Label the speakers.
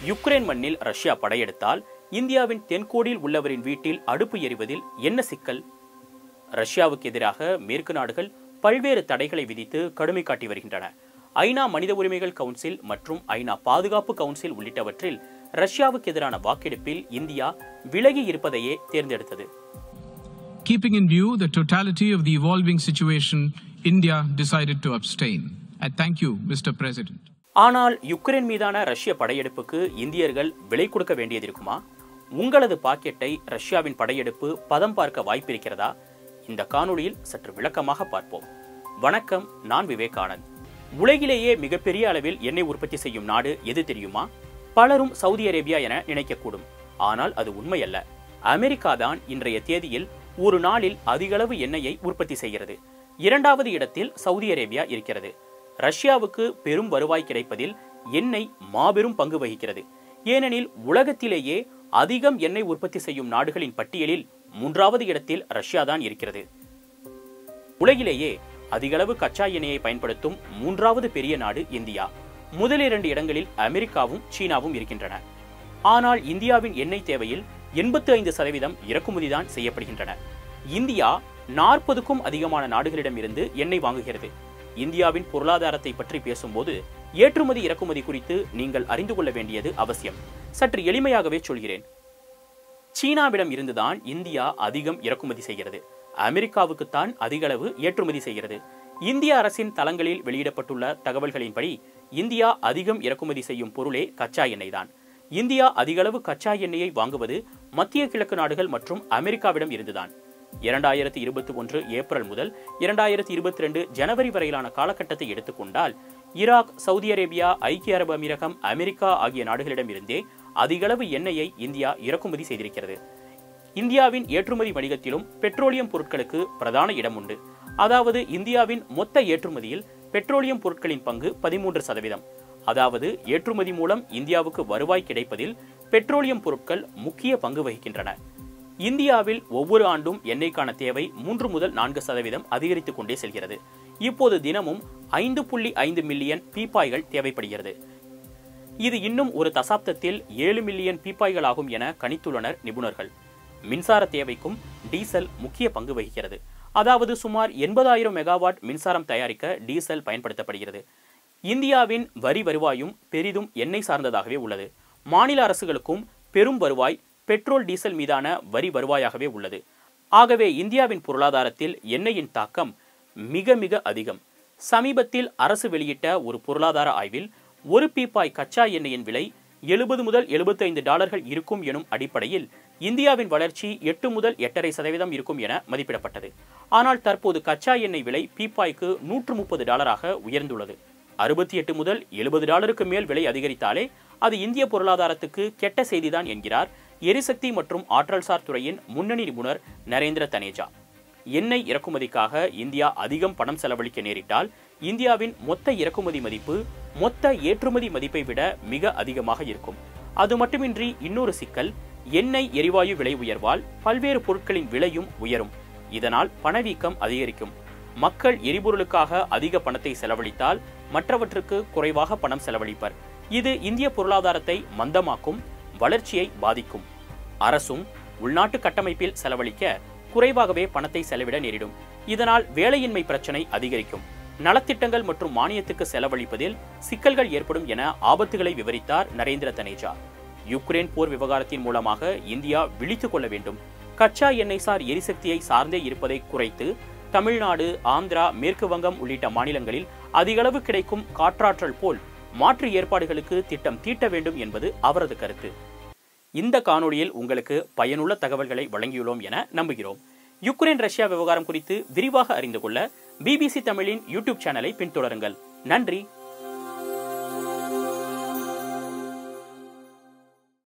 Speaker 1: Ukraine மண்ணில் Russia படையெடுத்தால் இந்தியாவின் தென்கோடியில் உள்ளவரின் வீட்டில் அடுப்பு எரிவதில் என்ன சிக்கல் ரஷ்யாவுக்கு எதிராக மேற்கு நாடுகள் பல்வேறு தடைகளை விதித்து கடுமை காட்டி வருகின்றன ஐநா மனித உரிமைகள் கவுன்சில் மற்றும் ஐநா பாதுகாப்பு கவுன்சில் உள்ளிட்டவற்றில் ரஷ்யாவுக்கு எதிரான வாக்கெடுப்பில் இந்தியா விலகி இருப்பதையே தேர்ந்தெடுத்தது
Speaker 2: Keeping in view the totality of the evolving situation, India decided to abstain. I thank you, Mr. President.
Speaker 1: ஆனால் யுக்ரைன் மீதான ரஷ்ய படையெடுப்புக்கு இந்தியர்கள் விலை கொடுக்க வேண்டியது இருக்குமா உங்களது பாக்கெட்டை ரஷ்யாவின் படையெடுப்பு பதம் பார்க்க வாய்ப்பிருக்கிறதா இந்த காணொளியில் சற்று விளக்கமாக பார்ப்போம் வணக்கம் நான் விவேகானந்த் உலகிலேயே மிகப்பெரிய அளவில் எண்ணெய் உற்பத்தி செய்யும் நாடு எது தெரியுமா பலரும் சவுதி அரேபியா என நினைக்கக்கூடும் ஆனால் அது உண்மையல்ல அமெரிக்கா தான் இன்றைய தேதியில் ஒரு நாளில் அதிகளவு எண்ணெயை உற்பத்தி செய்கிறது இரண்டாவது இடத்தில் சவுதி அரேபியா இருக்கிறது ரஷ்யாவுக்கு பெரும் வருவாய் கிடைப்பதில் எண்ணெய் மாபெரும் பங்கு வகிக்கிறது ஏனெனில் உலகத்திலேயே அதிகம் எண்ணெய் உற்பத்தி செய்யும் நாடுகளின் பட்டியலில் மூன்றாவது இடத்தில் ரஷ்யா தான் இருக்கிறது உலகிலேயே அதிகளவு கச்சா எண்ணெயை பயன்படுத்தும் மூன்றாவது பெரிய நாடு இந்தியா முதல் இரண்டு இடங்களில் அமெரிக்காவும் சீனாவும் இருக்கின்றன ஆனால் இந்தியாவின் எண்ணெய் தேவையில் எண்பத்தி ஐந்து சதவீதம் இறக்குமதிதான் செய்யப்படுகின்றன இந்தியா நாற்பதுக்கும் அதிகமான நாடுகளிடமிருந்து எண்ணெய் வாங்குகிறது இந்தியாவின் பொருளாதாரத்தை பற்றி பேசும்போது ஏற்றுமதி இறக்குமதி குறித்து நீங்கள் அறிந்து கொள்ள வேண்டியது அவசியம் சற்று எளிமையாகவே சொல்கிறேன் சீனாவிடம் இருந்துதான் இந்தியா அதிகம் இறக்குமதி செய்கிறது அமெரிக்காவுக்குத்தான் அதிக அளவு ஏற்றுமதி செய்கிறது இந்திய அரசின் தளங்களில் வெளியிடப்பட்டுள்ள தகவல்களின்படி இந்தியா அதிகம் இறக்குமதி செய்யும் பொருளே கச்சா எண்ணெய் தான் இந்தியா அதிகளவு கச்சா எண்ணெயை வாங்குவது மத்திய கிழக்கு நாடுகள் மற்றும் அமெரிக்காவிடம் இருந்துதான் இரண்டாயிரத்தி இருபத்தி ஒன்று ஏப்ரல் முதல் இரண்டாயிரத்தி இருபத்தி ரெண்டு ஜனவரி வரையிலான காலகட்டத்தை எடுத்துக்கொண்டால் ஈராக் சவுதி அரேபியா ஐக்கிய அரபு அமீரகம் அமெரிக்கா ஆகிய நாடுகளிடமிருந்தே அதிகளவு எண்ணெயை இந்தியா இறக்குமதி செய்திருக்கிறது இந்தியாவின் ஏற்றுமதி வணிகத்திலும் பெட்ரோலியம் பொருட்களுக்கு பிரதான இடம் உண்டு அதாவது இந்தியாவின் மொத்த ஏற்றுமதியில் பெட்ரோலியம் பொருட்களின் பங்கு பதிமூன்று சதவீதம் அதாவது ஏற்றுமதி மூலம் இந்தியாவுக்கு வருவாய் கிடைப்பதில் பெட்ரோலியம் பொருட்கள் முக்கிய பங்கு வகிக்கின்றன இந்தியாவில் ஒவ்வொரு ஆண்டும் எண்ணெய்க்கான தேவை மூன்று முதல் நான்கு சதவீதம் அதிகரித்துக் கொண்டே செல்கிறது இப்போது தினமும் ஐந்து புள்ளி ஐந்து மில்லியன் பீப்பாய்கள் தேவைப்படுகிறது இது இன்னும் ஒரு தசாப்தத்தில் ஏழு மில்லியன் பீப்பாய்கள் ஆகும் என கணித்துள்ளனர் நிபுணர்கள் மின்சார தேவைக்கும் டீசல் முக்கிய பங்கு வகிக்கிறது அதாவது சுமார் எண்பதாயிரம் மெகாவாட் மின்சாரம் தயாரிக்க டீசல் பயன்படுத்தப்படுகிறது இந்தியாவின் வரி வருவாயும் பெரிதும் எண்ணெய் சார்ந்ததாகவே உள்ளது மாநில அரசுகளுக்கும் பெரும் வருவாய் பெட்ரோல் டீசல் மீதான வரி வருவாயாகவே உள்ளது ஆகவே இந்தியாவின் பொருளாதாரத்தில் எண்ணெயின் தாக்கம் மிக மிக அதிகம் சமீபத்தில் அரசு வெளியிட்ட ஒரு பொருளாதார ஆய்வில் ஒரு பீப்பாய் கச்சா எண்ணெயின் விலை எழுபது முதல் எழுபத்தைந்து டாலர்கள் இருக்கும் எனும் அடிப்படையில் இந்தியாவின் வளர்ச்சி எட்டு முதல் எட்டரை சதவீதம் இருக்கும் என மதிப்பிடப்பட்டது ஆனால் தற்போது கச்சா எண்ணெய் விலை பீப்பாய்க்கு நூற்று முப்பது டாலராக உயர்ந்துள்ளது அறுபத்தி எட்டு முதல் எழுபது டாலருக்கு மேல் விலை அதிகரித்தாலே அது இந்திய பொருளாதாரத்துக்கு கெட்ட செய்திதான் என்கிறார் எரிசக்தி மற்றும் ஆற்றல்சார் துறையின் முன்னணி நிபுணர் நரேந்திர தனேஜா எண்ணெய் இறக்குமதிக்காக இந்தியா அதிகம் பணம் செலவழிக்க நேரிட்டால் இந்தியாவின் மொத்த இறக்குமதி மதிப்பு மொத்த ஏற்றுமதி மதிப்பை விட மிக அதிகமாக இருக்கும் அது மட்டுமின்றி இன்னொரு சிக்கல் எண்ணெய் எரிவாயு விலை உயர்வால் பல்வேறு பொருட்களின் விலையும் உயரும் இதனால் பணவீக்கம் அதிகரிக்கும் மக்கள் எரிபொருளுக்காக அதிக பணத்தை செலவழித்தால் மற்றவற்றுக்கு குறைவாக பணம் செலவழிப்பர் இது இந்திய பொருளாதாரத்தை மந்தமாக்கும் வளர்ச்சியை பாதிக்கும் அரசும் உள்நாட்டு கட்டமைப்பில் செலவழிக்க குறைவாகவே பணத்தை செலவிட நேரிடும் இதனால் வேலையின்மை பிரச்சனை அதிகரிக்கும் நலத்திட்டங்கள் மற்றும் மானியத்துக்கு செலவழிப்பதில் சிக்கல்கள் ஏற்படும் என ஆபத்துகளை விவரித்தார் நரேந்திர தனேஜா யுக்ரைன் போர் விவகாரத்தின் மூலமாக இந்தியா விழித்துக் கொள்ள வேண்டும் கச்சா எண்ணெய் சார் எரிசக்தியை சார்ந்தே இருப்பதை குறைத்து தமிழ்நாடு ஆந்திரா மேற்கு வங்கம் உள்ளிட்ட மாநிலங்களில் அதிகளவு கிடைக்கும் காற்றாற்றல் போல் மாற்று ஏற்பாடுகளுக்கு திட்டம் தீட்ட வேண்டும் என்பது அவரது கருத்து இந்த காணொளியில் உங்களுக்கு பயனுள்ள தகவல்களை வழங்கியுள்ளோம் என நம்புகிறோம் யுக்ரைன் ரஷ்யா விவகாரம் குறித்து விரிவாக அறிந்து கொள்ள பிபிசி தமிழின் யூடியூப் சேனலை பின்தொடருங்கள் நன்றி